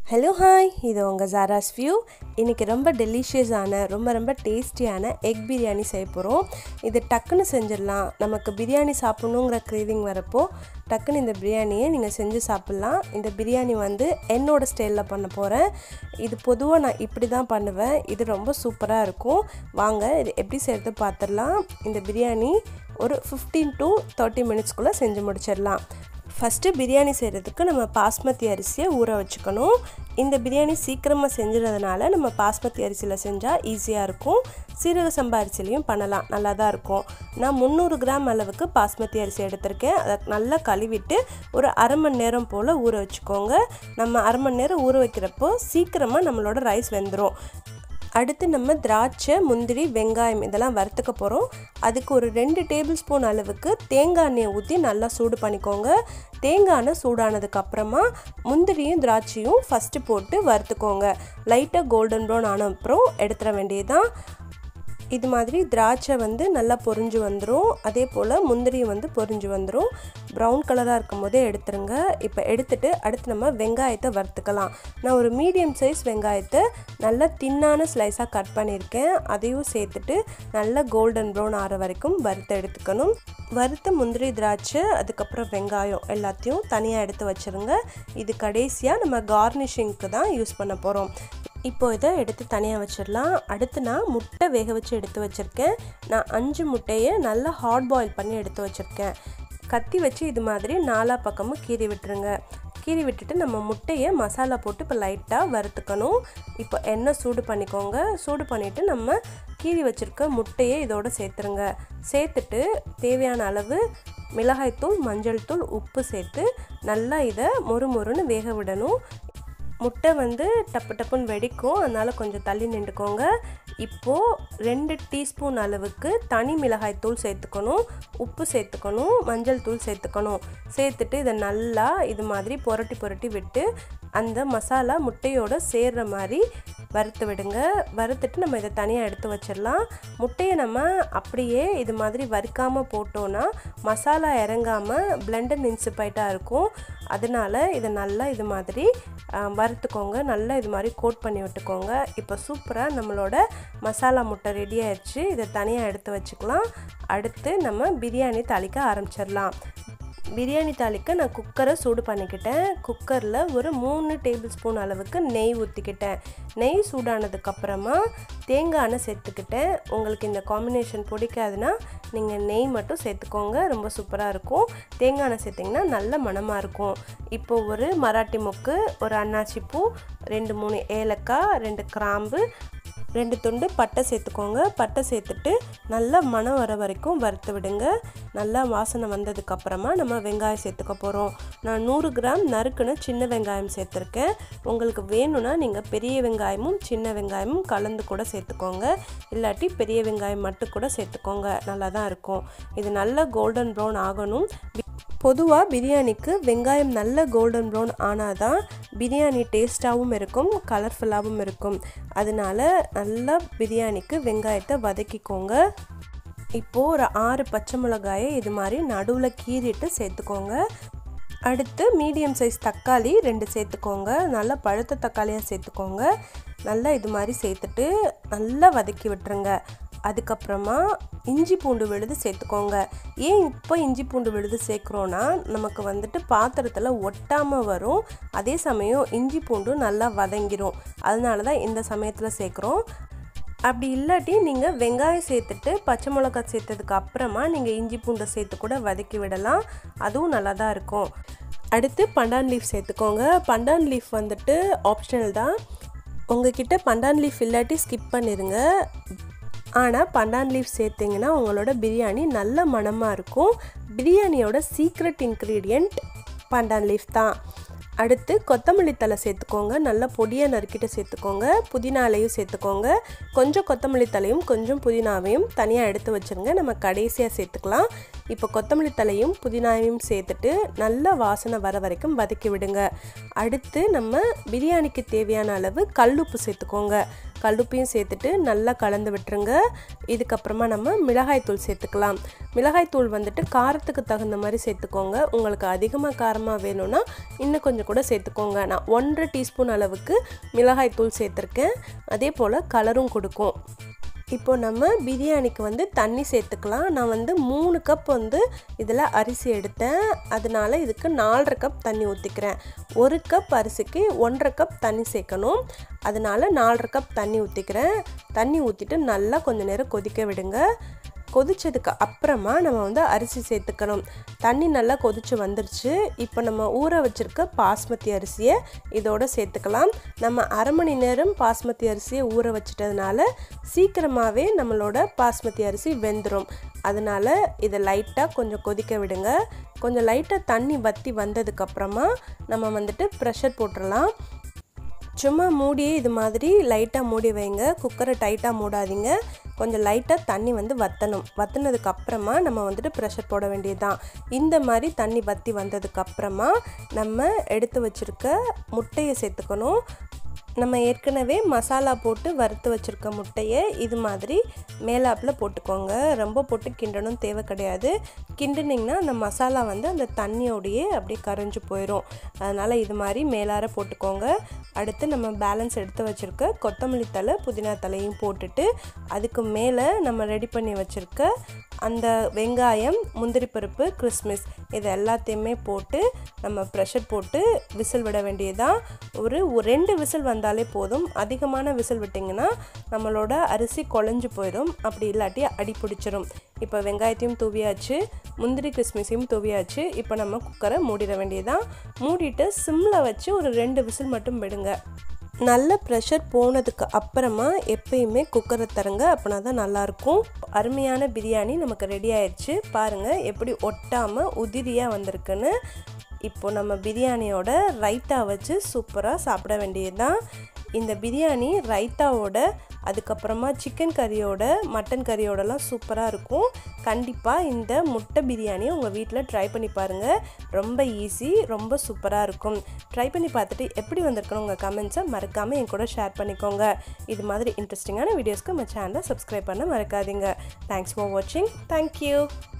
hello hi இது உங்கள் Zara's view இன்றைக்கி ரொம்ப டெலிஷியஸான ரொம்ப ரொம்ப டேஸ்டியான எக் பிரியாணி செய்ய போகிறோம் இது டக்குன்னு செஞ்சிடலாம் நமக்கு பிரியாணி சாப்பிட்ணுங்கிற க்ரேவிங் வரப்போ டக்குன்னு இந்த பிரியாணியை நீங்கள் செஞ்சு சாப்பிட்லாம் இந்த பிரியாணி வந்து என்னோடய ஸ்டைலில் பண்ண போகிறேன் இது பொதுவாக நான் இப்படி தான் பண்ணுவேன் இது ரொம்ப சூப்பராக இருக்கும் வாங்க இது எப்படி செய்கிறது பார்த்துடலாம் இந்த பிரியாணி ஒரு ஃபிஃப்டீன் டு தேர்ட்டி மினிட்ஸ்க்குள்ளே செஞ்சு முடிச்சிடலாம் ஃபஸ்ட்டு பிரியாணி செய்கிறதுக்கு நம்ம பாஸ்மதி அரிசியை ஊற வச்சுக்கணும் இந்த பிரியாணி சீக்கிரமாக செஞ்சுறதுனால நம்ம பாஸ்மதி அரிசியில் செஞ்சால் ஈஸியாக இருக்கும் சீரக சம்பா அரிசிலையும் பண்ணலாம் நல்லா தான் இருக்கும் நான் முந்நூறு கிராம் அளவுக்கு பாஸ்மதி அரிசி எடுத்திருக்கேன் அதை நல்லா கழுவிட்டு ஒரு அரை மணி நேரம் போல் ஊற வச்சுக்கோங்க நம்ம அரை மணி நேரம் ஊற வைக்கிறப்போ சீக்கிரமாக நம்மளோட ரைஸ் வெந்துடும் அடுத்து நம்ம திராட்சை முந்திரி வெங்காயம் இதெல்லாம் வறுத்துக்க போகிறோம் அதுக்கு ஒரு ரெண்டு டேபிள் ஸ்பூன் அளவுக்கு தேங்காய் எண்ணெயை ஊற்றி நல்லா சூடு பண்ணிக்கோங்க தேங்காய் எண்ணெய் சூடானதுக்கு அப்புறமா முந்திரியும் திராட்சையும் ஃபஸ்ட்டு போட்டு வறுத்துக்கோங்க லைட்டாக கோல்டன் ப்ரௌன் ஆன அப்புறம் எடுத்துட வேண்டியதுதான் இது மாதிரி திராட்சை வந்து நல்லா பொரிஞ்சு வந்துடும் அதே போல் முந்திரி வந்து பொரிஞ்சு வந்துடும் ப்ரௌன் கலராக இருக்கும் போதே எடுத்துருங்க இப்போ எடுத்துட்டு அடுத்து நம்ம வெங்காயத்தை வறுத்துக்கலாம் நான் ஒரு மீடியம் சைஸ் வெங்காயத்தை நல்லா தின்னான ஸ்லைஸாக கட் பண்ணியிருக்கேன் அதையும் சேர்த்துட்டு நல்லா கோல்டன் ப்ரௌன் ஆற வரைக்கும் வறுத்து எடுத்துக்கணும் வறுத்த முந்திரி திராட்சை அதுக்கப்புறம் வெங்காயம் எல்லாத்தையும் தனியாக எடுத்து வச்சுருங்க இது கடைசியாக நம்ம கார்னிஷிங்க்கு தான் யூஸ் பண்ண போகிறோம் இப்போ இதை எடுத்து தனியாக வச்சிடலாம் அடுத்து நான் முட்டை வேக வச்சு எடுத்து வச்சுருக்கேன் நான் அஞ்சு முட்டையை நல்லா ஹாட் பாயில் பண்ணி எடுத்து வச்சுருக்கேன் கத்தி வச்சு இது மாதிரி நாலா பக்கமும் கீறி விட்டுருங்க கீறி விட்டுட்டு நம்ம முட்டையை மசாலா போட்டு இப்போ லைட்டாக வறுத்துக்கணும் இப்போ எண்ணெய் சூடு பண்ணிக்கோங்க சூடு பண்ணிவிட்டு நம்ம கீறி வச்சுருக்க முட்டையை இதோடு சேர்த்துருங்க சேர்த்துட்டு தேவையான அளவு மிளகாய்த்தூள் மஞ்சள் தூள் உப்பு சேர்த்து நல்லா இதை மொறு மொறுன்னு வேக விடணும் முட்டை வந்து டப்பு டப்புன்னு வெடிக்கும் அதனால் கொஞ்சம் தள்ளி நின்றுக்கோங்க இப்போது ரெண்டு டீஸ்பூன் அளவுக்கு தனி மிளகாய் தூள் சேர்த்துக்கணும் உப்பு சேர்த்துக்கணும் மஞ்சள் தூள் சேர்த்துக்கணும் சேர்த்துட்டு இதை நல்லா இது மாதிரி புரட்டி புரட்டி விட்டு அந்த மசாலா முட்டையோடு சேர்கிற மாதிரி வறுத்து விடுங்க வறுத்துட்டு நம்ம இதை தனியாக எடுத்து வச்சிடலாம் முட்டையை நம்ம அப்படியே இது மாதிரி வறுக்காமல் போட்டோன்னா மசாலா இறங்காமல் பிளெண்டட் இன்சிபைட்டாக இருக்கும் அதனால் இதை நல்லா இது மாதிரி வறுத்துக்கோங்க நல்லா இது மாதிரி கோட் பண்ணி விட்டுக்கோங்க இப்போ சூப்பராக நம்மளோட மசாலா முட்டை ரெடி ஆயிடுச்சு இதை தனியாக எடுத்து வச்சுக்கலாம் அடுத்து நம்ம பிரியாணி தாளிக்க ஆரம்பிச்சிடலாம் பிரியாணி தாளிக்க நான் குக்கரை சூடு பண்ணிக்கிட்டேன் குக்கரில் ஒரு மூணு டேபிள் ஸ்பூன் அளவுக்கு நெய் ஊற்றிக்கிட்டேன் நெய் சூடானதுக்கப்புறமா தேங்காய் எண்ணெய் சேர்த்துக்கிட்டேன் உங்களுக்கு இந்த காம்பினேஷன் பிடிக்காதுன்னா நீங்கள் நெய் மட்டும் சேர்த்துக்கோங்க ரொம்ப சூப்பராக இருக்கும் தேங்காய் எண்ணெய் சேர்த்திங்கன்னா நல்ல மணமாக இருக்கும் இப்போது ஒரு மராட்டி மொக்கு ஒரு அன்னாச்சி பூ ரெண்டு மூணு ஏலக்காய் ரெண்டு கிராம்பு ரெண்டு துண்டு பட்டை சேர்த்துக்கோங்க பட்டை சேர்த்துட்டு நல்லா மணம் வர வரைக்கும் வறுத்து விடுங்க நல்லா வாசனை வந்ததுக்கப்புறமா நம்ம வெங்காயம் சேர்த்துக்க போகிறோம் நான் நூறு கிராம் நறுக்குன்னு சின்ன வெங்காயம் சேர்த்துருக்கேன் உங்களுக்கு வேணும்னா நீங்கள் பெரிய வெங்காயமும் சின்ன வெங்காயமும் கலந்து கூட சேர்த்துக்கோங்க இல்லாட்டி பெரிய வெங்காயம் மட்டும் கூட சேர்த்துக்கோங்க நல்லா தான் இருக்கும் இது நல்லா கோல்டன் ப்ரௌன் ஆகணும் பொதுவாக பிரியாணிக்கு வெங்காயம் நல்ல கோல்டன் ப்ரௌன் ஆனால் தான் பிரியாணி டேஸ்ட்டாகவும் இருக்கும் கலர்ஃபுல்லாகவும் இருக்கும் அதனால நல்லா பிரியாணிக்கு வெங்காயத்தை வதக்கிக்கோங்க இப்போது ஒரு ஆறு பச்சை மிளகாயை இது மாதிரி நடுவில் கீறிட்டு சேர்த்துக்கோங்க அடுத்து மீடியம் சைஸ் தக்காளி ரெண்டு சேர்த்துக்கோங்க நல்லா பழுத்த தக்காளியாக சேர்த்துக்கோங்க நல்லா இது மாதிரி சேர்த்துட்டு நல்லா வதக்கி விட்டுருங்க அதுக்கப்புறமா இஞ்சி பூண்டு விழுது சேர்த்துக்கோங்க ஏன் இப்போ இஞ்சி பூண்டு விழுது சேர்க்குறோன்னா நமக்கு வந்துட்டு பாத்திரத்தில் ஒட்டாமல் வரும் அதே சமயம் இஞ்சி பூண்டு நல்லா வதங்கிரும் அதனால தான் இந்த சமயத்தில் சேர்க்குறோம் அப்படி இல்லாட்டி நீங்கள் வெங்காயம் சேர்த்துட்டு பச்சை மிளகா சேர்த்ததுக்கு அப்புறமா நீங்கள் இஞ்சி பூண்டை சேர்த்து கூட வதக்கி விடலாம் அதுவும் நல்லா தான் இருக்கும் அடுத்து பண்டான் லீஃப் சேர்த்துக்கோங்க பண்டான் லீஃப் வந்துட்டு ஆப்ஷனல் தான் உங்ககிட்ட பண்டான் லீஃப் இல்லாட்டி ஸ்கிப் பண்ணிடுங்க ஆனால் பண்டான் லீஃப் சேர்த்திங்கன்னா உங்களோட பிரியாணி நல்ல மணமாக இருக்கும் பிரியாணியோட சீக்ரெட் இன்க்ரீடியண்ட் பண்டான் லீஃப் தான் அடுத்து கொத்தமல்லி தலை சேர்த்துக்கோங்க நல்லா பொடியாக நறுக்கிட்டு சேர்த்துக்கோங்க புதினா இலையும் சேர்த்துக்கோங்க கொஞ்சம் கொத்தமல்லி தலையும் கொஞ்சம் புதினாவையும் தனியாக எடுத்து வச்சுருங்க நம்ம கடைசியாக சேர்த்துக்கலாம் இப்போ கொத்தமல்லி தலையும் புதினாவையும் சேர்த்துட்டு நல்ல வாசனை வர வரைக்கும் வதக்கி விடுங்க அடுத்து நம்ம பிரியாணிக்கு தேவையான அளவு கல்லுப்பு சேர்த்துக்கோங்க கல்லுப்பையும் சேர்த்துட்டு நல்லா கலந்து விட்டுருங்க இதுக்கப்புறமா நம்ம மிளகாய்த்தூள் சேர்த்துக்கலாம் மிளகாய்த்தூள் வந்துட்டு காரத்துக்கு தகுந்த மாதிரி சேர்த்துக்கோங்க உங்களுக்கு அதிகமாக காரமாக வேணும்னா இன்னும் கொஞ்சம் கூட சேர்த்துக்கோங்க நான் ஒன்றரை டீஸ்பூன் அளவுக்கு மிளகாய்த்தூள் சேர்த்துருக்கேன் அதே போல் கலரும் கொடுக்கும் இப்போ நம்ம பிரியாணிக்கு வந்து தண்ணி சேர்த்துக்கலாம் நான் வந்து மூணு கப் வந்து இதில் அரிசி எடுத்தேன் அதனால இதுக்கு நாலரை கப் தண்ணி ஊற்றிக்கிறேன் ஒரு கப் அரிசிக்கு ஒன்றரை கப் தண்ணி சேர்க்கணும் அதனால நாலரை கப் தண்ணி ஊற்றிக்கிறேன் தண்ணி ஊற்றிட்டு நல்லா கொஞ்சம் நேரம் கொதிக்க விடுங்க கொதிச்சதுக்கு அப்புறமா நம்ம வந்து அரிசி சேர்த்துக்கணும் தண்ணி நல்லா கொதிச்சு வந்துருச்சு இப்போ நம்ம ஊற வச்சுருக்க பாஸ்மதி அரிசியை இதோட சேர்த்துக்கலாம் நம்ம அரை மணி நேரம் பாஸ்மதி அரிசியை ஊற வச்சிட்டதுனால சீக்கிரமாகவே நம்மளோட பாஸ்மதி அரிசி வெந்துடும் அதனால் இதை லைட்டாக கொஞ்சம் கொதிக்க விடுங்க கொஞ்சம் லைட்டாக தண்ணி வற்றி வந்ததுக்கப்புறமா நம்ம வந்துட்டு ப்ரெஷர் போட்டுடலாம் சும்மா மூடியே இது மாதிரி லைட்டாக மூடி வைங்க குக்கரை டைட்டாக மூடாதீங்க கொஞ்சம் லைட்டாக தண்ணி வந்து வற்றணும் வற்றினதுக்கு அப்புறமா நம்ம வந்துட்டு ப்ரெஷர் போட வேண்டியது தான் இந்த மாதிரி தண்ணி வற்றி வந்ததுக்கப்புறமா நம்ம எடுத்து வச்சுருக்க முட்டையை சேர்த்துக்கணும் நம்ம ஏற்கனவே மசாலா போட்டு வறுத்து வச்சுருக்க முட்டையை இது மாதிரி மேலாப்பில் போட்டுக்கோங்க ரொம்ப போட்டு கிண்டணும் தேவை கிடையாது கிண்டுனிங்கன்னா அந்த மசாலா வந்து அந்த தண்ணியோடையே அப்படியே கரைஞ்சி போயிடும் அதனால் இது மாதிரி மேலார போட்டுக்கோங்க அடுத்து நம்ம பேலன்ஸ் எடுத்து வச்சுருக்க கொத்தமல்லி தலை புதினா தலையும் போட்டுட்டு அதுக்கு மேலே நம்ம ரெடி பண்ணி வச்சுருக்க அந்த வெங்காயம் முந்திரி பருப்பு கிறிஸ்மிஸ் இது எல்லாத்தையுமே போட்டு நம்ம ப்ரெஷர் போட்டு விசில் விட வேண்டியதான் ஒரு ரெண்டு விசில் வந்தாலே போதும் அதிகமான விசில் விட்டிங்கன்னா நம்மளோட அரிசி குழஞ்சு போயிடும் அப்படி இல்லாட்டி அடி பிடிச்சிரும் இப்போ வெங்காயத்தையும் தூவியாச்சு முந்திரி கிறிஸ்மிஸையும் தூவியாச்சு இப்போ நம்ம குக்கரை மூடிட வேண்டியதான் மூடிட்டு சிம்மில் வச்சு ஒரு ரெண்டு விசில் மட்டும் விடுங்க நல்ல ப்ரெஷர் போனதுக்கு அப்புறமா எப்பயுமே குக்கரை தருங்க அப்படின்னா தான் நல்லாயிருக்கும் அருமையான பிரியாணி நமக்கு ரெடி ஆயிடுச்சு பாருங்கள் எப்படி ஒட்டாமல் உதிரியாக வந்திருக்குன்னு இப்போ நம்ம பிரியாணியோட ரைத்தா வச்சு சூப்பராக சாப்பிட வேண்டியது தான் இந்த பிரியாணி ரைத்தாவோட அதுக்கப்புறமா சிக்கன் கறியோட மட்டன் கறியோடலாம் சூப்பராக இருக்கும் கண்டிப்பாக இந்த முட்டை பிரியாணியை உங்கள் வீட்டில் ட்ரை பண்ணி பாருங்கள் ரொம்ப ஈஸி ரொம்ப சூப்பராக இருக்கும் ட்ரை பண்ணி பார்த்துட்டு எப்படி வந்திருக்கணும் உங்கள் கமெண்ட்ஸை மறக்காமல் என் கூட ஷேர் பண்ணிக்கோங்க இது மாதிரி இன்ட்ரெஸ்டிங்கான வீடியோஸ்க்கு நம்ம சேனலை சப்ஸ்கிரைப் பண்ண மறக்காதீங்க தேங்க்ஸ் ஃபார் வாட்சிங் தேங்க்யூ